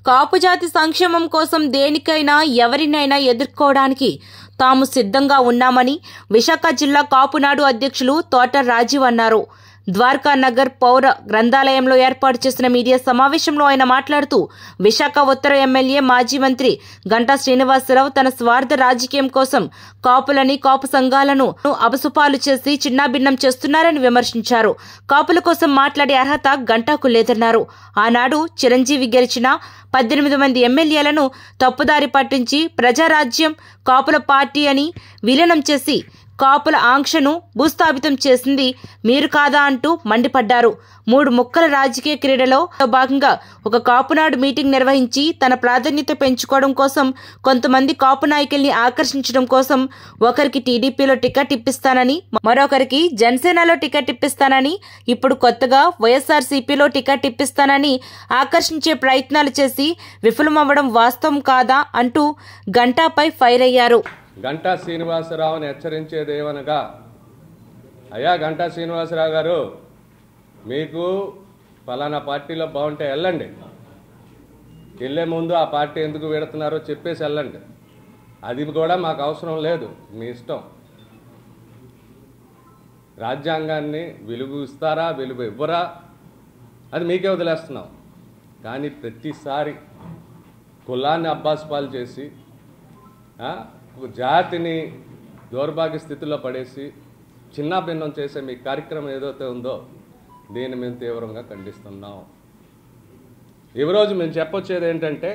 కాపు జాతి సంక్షేమం కోసం దేనికైనా ఎవరినైనా ఎదుర్కోవడానికి తాము సిద్ధంగా ఉన్నామని విశాఖ జిల్లా కాపునాడు అధ్యక్షులు తోట రాజీవ్ అన్నారు ద్వారకా నగర్ పౌర గ్రంథాలయంలో ఏర్పాటు చేసిన మీడియా సమావేశంలో ఆయన మాట్లాడుతూ విశాఖ ఉత్తర ఎమ్మెల్యే మాజీ మంత్రి గంటా శ్రీనివాసరావు తన స్వార్థ రాజకీయం కోసం కాపులని కాపు సంఘాలను అపసుపాలు చేసి చిన్నాభిన్నం చేస్తున్నారని విమర్శించారు కాపుల కోసం మాట్లాడే అర్హత గంటాకు లేదన్నారు ఆనాడు చిరంజీవి గెలిచిన పద్దెనిమిది మంది ఎమ్మెల్యేలను తప్పుదారి పట్టించి ప్రజారాజ్యం కాపుల పార్టీ అని విలీనం చేసి కాపుల ఆంక్షను భూస్థాపితం చేసింది మీరు కాదా అంటూ మండిపడ్డారు మూడు ముక్కల రాజకీయ క్రీడలో భాగంగా ఒక కాపునాడు మీటింగ్ నిర్వహించి తన ప్రాధాన్యత పెంచుకోవడం కోసం కొంతమంది కాపు నాయకుల్ని ఆకర్షించడం కోసం ఒకరికి టీడీపీలో టికెట్ ఇప్పిస్తానని మరొకరికి జనసేనలో టికెట్ ఇప్పిస్తానని ఇప్పుడు కొత్తగా వైఎస్ఆర్సీపీలో టికెట్ ఇప్పిస్తానని ఆకర్షించే ప్రయత్నాలు చేసి విఫలమవ్వడం వాస్తవం కాదా అంటూ గంటాపై ఫైర్ అయ్యారు గంటా శ్రీనివాసరావుని హెచ్చరించేదేమనగా అయ్యా గంటా శ్రీనివాసరావు గారు మీకు ఫలానా పార్టీలో బాగుంటే వెళ్ళండి వెళ్ళే ముందు ఆ పార్టీ ఎందుకు పెడుతున్నారో చెప్పేసి వెళ్ళండి అది కూడా మాకు అవసరం లేదు మీ ఇష్టం రాజ్యాంగాన్ని విలువ ఇస్తారా విలువ ఇవ్వరా అది మీకే వదిలేస్తున్నాం కానీ ప్రతిసారి కులాన్ని అబ్బాసుపాలు చేసి ఆ, ఒక జాతిని దౌర్భాగ్య స్థితిలో పడేసి చిన్న భిన్నం చేసే మీ కార్యక్రమం ఏదైతే ఉందో దీన్ని మేము తీవ్రంగా ఖండిస్తున్నాం ఈరోజు మేము చెప్పొచ్చేది ఏంటంటే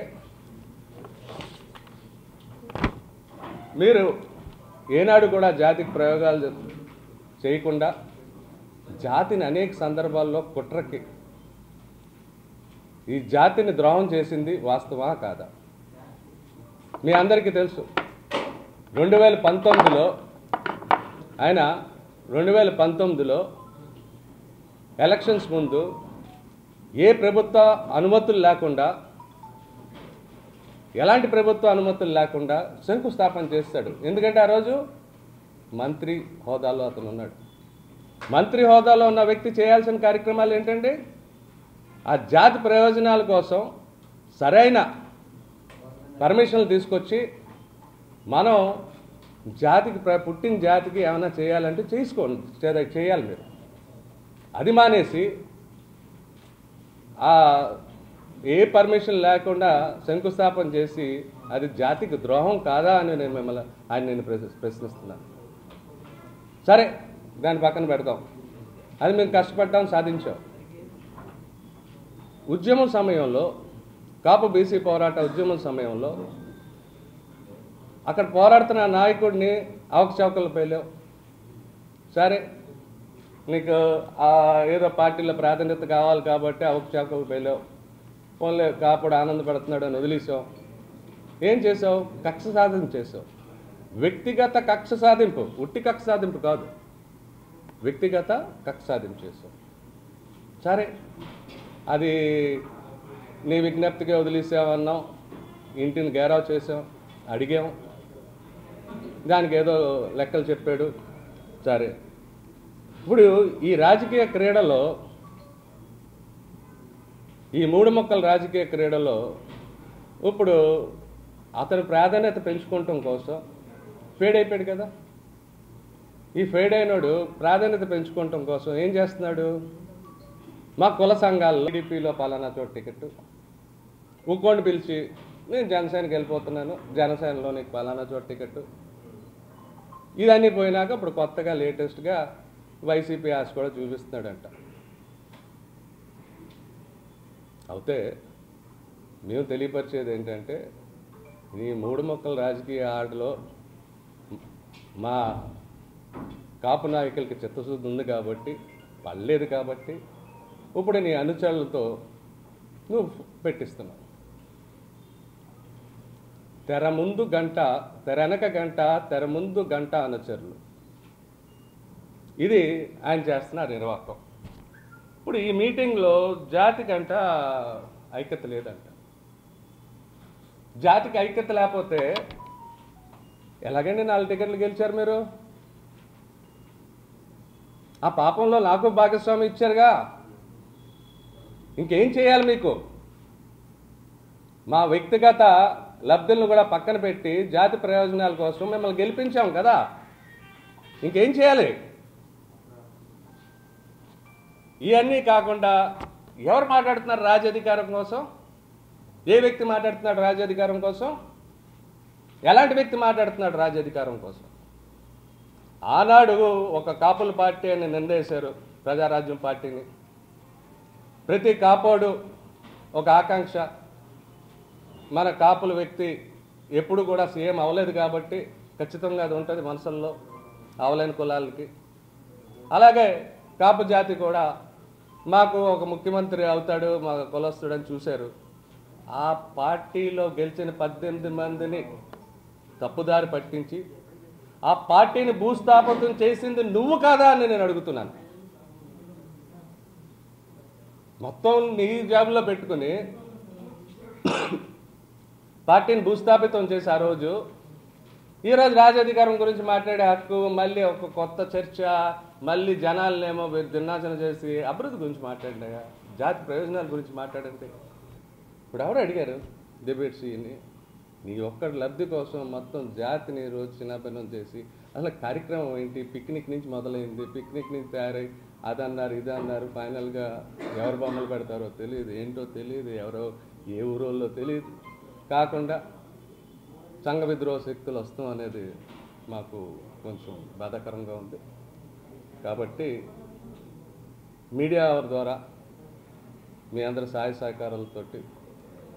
మీరు ఏనాడు కూడా జాతికి ప్రయోగాలు చే- చేయకుండా జాతిని అనేక సందర్భాల్లో కుట్రకి ఈ జాతిని ద్రోహం చేసింది వాస్తవా కాదా మీ అందరికీ తెలుసు రెండు వేల పంతొమ్మిదిలో ఆయన రెండు వేల పంతొమ్మిదిలో ఎలక్షన్స్ ముందు ఏ ప్రభుత్వ అనుమతులు లేకుండా ఎలాంటి ప్రభుత్వ అనుమతులు లేకుండా శంకుస్థాపన చేస్తాడు ఎందుకంటే ఆ రోజు మంత్రి హోదాలో అతను ఉన్నాడు మంత్రి హోదాలో ఉన్న వ్యక్తి చేయాల్సిన కార్యక్రమాలు ఏంటంటే ఆ జాతి ప్రయోజనాల కోసం సరైన పర్మిషన్లు తీసుకొచ్చి మనం జాతికి ప్ర- పుట్టిన జాతికి ఏమైనా చేయాలంటే చేసుకోండి చే- చేయాలి మీరు అది మానేసి ఆ ఏ పర్మిషన్ లేకుండా శంకుస్థాపన చేసి అది జాతికి ద్రోహం కాదా అని నేను మిమ్మల్ని ఆయన నేను ప్రశ్న- ప్రశ్నిస్తున్నాను సరే దాని పక్కన పెడదాం అది మేము కష్టపడ్డాం సాధించాం ఉద్యమం సమయంలో కాపు బీసీ పోరాట ఉద్యమం సమయంలో అక్కడ పోరాడుతున్న నాయకుడిని అవకచవకలు పేలేవు సరే నీకు ఆ ఏదో పార్టీలో ప్రాధాన్యత కావాలి కాబట్టి అవకచవకలు పేలేవు పోన్లే కాపుడు ఆనందపడుతున్నాడు అని వదిలేసావు ఏం చేసావు కక్ష సాధన చేసావు వ్యక్తిగత కక్ష సాధింపు ఉట్టి కక్ష సాధింపు కాదు వ్యక్తిగత కక్ష సాధింపు చేసావు సరే అది నీ విజ్ఞప్తిగా వదిలేసామన్నాం ఇంటిని గేరావ్ చేసాం అడిగాం దానికి ఏదో లెక్కలు చెప్పాడు సరే ఇప్పుడు ఈ రాజకీయ క్రీడలో ఈ మూడు మొక్కల రాజకీయ క్రీడలో ఇప్పుడు అతని ప్రాధాన్యత పెంచుకోవటం కోసం ఫేడ్ అయిపోయాడు కదా ఈ ఫేడ్ అయినోడు ప్రాధాన్యత పెంచుకోవటం కోసం ఏం చేస్తున్నాడు మా కుల సంఘాల్లో టీడీపీలో పలానా చోట టికెట్ ఇంకోటి పిలిచి నేను జనసేనకి వెళ్ళిపోతున్నాను జనసేనలో నీకు పలానా చోట టికెట్ ఇదన్నీ పోయినాక ఇప్పుడు కొత్తగా లేటెస్ట్గా వైసీపీ ఆశ కూడా చూపిస్తున్నాడంట అయితే మేము తెలియపరిచేది ఏంటంటే ఈ మూడు మొక్కల రాజకీయ ఆటలో మా కాపు నాయకులకి చిత్తశుద్ధి ఉంది కాబట్టి పడలేదు కాబట్టి ఇప్పుడు నీ అనుచరులతో నువ్వు పెట్టిస్తున్నావు తెర ముందు గంట తెర వెనక గంట తెర ముందు గంట అనుచరులు ఇది ఆయన చేస్తున్న నిర్వాహకం ఇప్పుడు ఈ మీటింగ్లో జాతి గంట ఐక్యత లేదంట జాతికి ఐక్యత లేకపోతే ఎలాగండి నాలుగు టికెట్లు గెలిచారు మీరు ఆ పాపంలో నాకు భాగస్వామి ఇచ్చారుగా ఇంకేం చేయాలి మీకు మా వ్యక్తిగత లబ్ధులను కూడా పక్కన పెట్టి జాతి ప్రయోజనాల కోసం మిమ్మల్ని గెలిపించాం కదా ఇంకేం చేయాలి ఇవన్నీ కాకుండా ఎవరు మాట్లాడుతున్నారు రాజ్యాధికారం కోసం ఏ వ్యక్తి మాట్లాడుతున్నాడు రాజ్యాధికారం కోసం ఎలాంటి వ్యక్తి మాట్లాడుతున్నాడు రాజ్యాధికారం కోసం ఆనాడు ఒక కాపుల పార్టీ అని నిందేశారు ప్రజారాజ్యం పార్టీని ప్రతి కాపోడు ఒక ఆకాంక్ష మన కాపుల వ్యక్తి ఎప్పుడు కూడా సీఎం అవ్వలేదు కాబట్టి ఖచ్చితంగా అది ఉంటుంది మనసుల్లో అవలేని కులాలకి అలాగే కాపు జాతి కూడా మాకు ఒక ముఖ్యమంత్రి అవుతాడు మా కులస్తుడని చూశారు ఆ పార్టీలో గెలిచిన పద్దెనిమిది మందిని తప్పుదారి పట్టించి ఆ పార్టీని భూస్థాపితం చేసింది నువ్వు కాదా అని నేను అడుగుతున్నాను మొత్తం నీ జాబ్లో పెట్టుకుని పార్టీని భూస్థాపితం చేసి ఆ రోజు ఈరోజు రాజాధికారం గురించి మాట్లాడే హక్కు మళ్ళీ ఒక కొత్త చర్చ మళ్ళీ జనాలనేమో దిన్నాచన చేసి అభివృద్ధి గురించి మాట్లాడినాగా జాతి ప్రయోజనాల గురించి మాట్లాడండి ఇప్పుడు ఎవరు అడిగారు డిబేట్స్ ఇవన్నీ నీ ఒక్క లబ్ధి కోసం మొత్తం జాతిని రోజు చిన్నపనం చేసి అసలు కార్యక్రమం ఏంటి పిక్నిక్ నుంచి మొదలైంది పిక్నిక్ నుంచి తయారై అది అన్నారు ఇది అన్నారు ఫైనల్గా ఎవరు బొమ్మలు పెడతారో తెలియదు ఏంటో తెలియదు ఎవరో ఏ ఊరోళ్ళో తెలియదు కాకుండా సంఘ విద్రోహ శక్తులు వస్తాం అనేది మాకు కొంచెం బాధాకరంగా ఉంది కాబట్టి మీడియా ద్వారా మీ అందరి సహాయ సహకారాలతోటి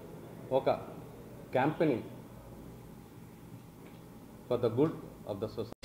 ఒక campaigning for the good of the society